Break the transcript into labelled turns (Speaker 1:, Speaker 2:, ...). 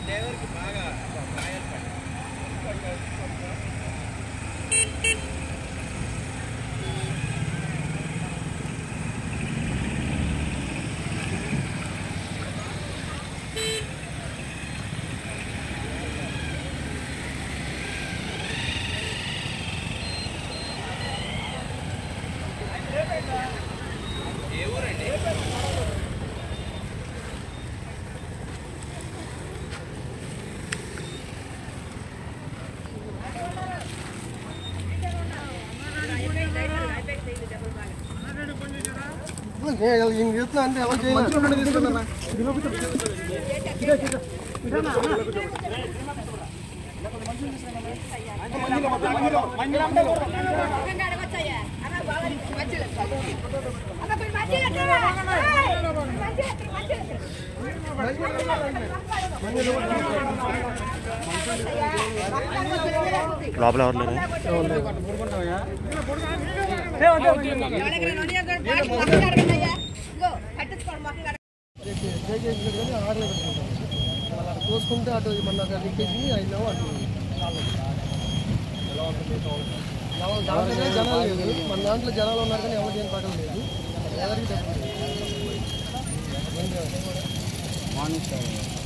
Speaker 1: ఇంక చెప్తున్నా అంటే ఎవరు చేయాలి
Speaker 2: లోపల ఎవరు లేరా
Speaker 1: దయచేసి కానీ ఆడలే పెట్టుకుంటాం వాళ్ళు అక్కడ కోసుకుంటే అటు మన లీకేజ్ అయినా అటు ఎవరు దాంట్లో జనాలు లేదు మన దాంట్లో జనాలు ఉన్నారు కానీ ఎవరు దేని పక్కన లేదు ఎవరికి డబ్బులు లేదు.
Speaker 3: మార్నింగ్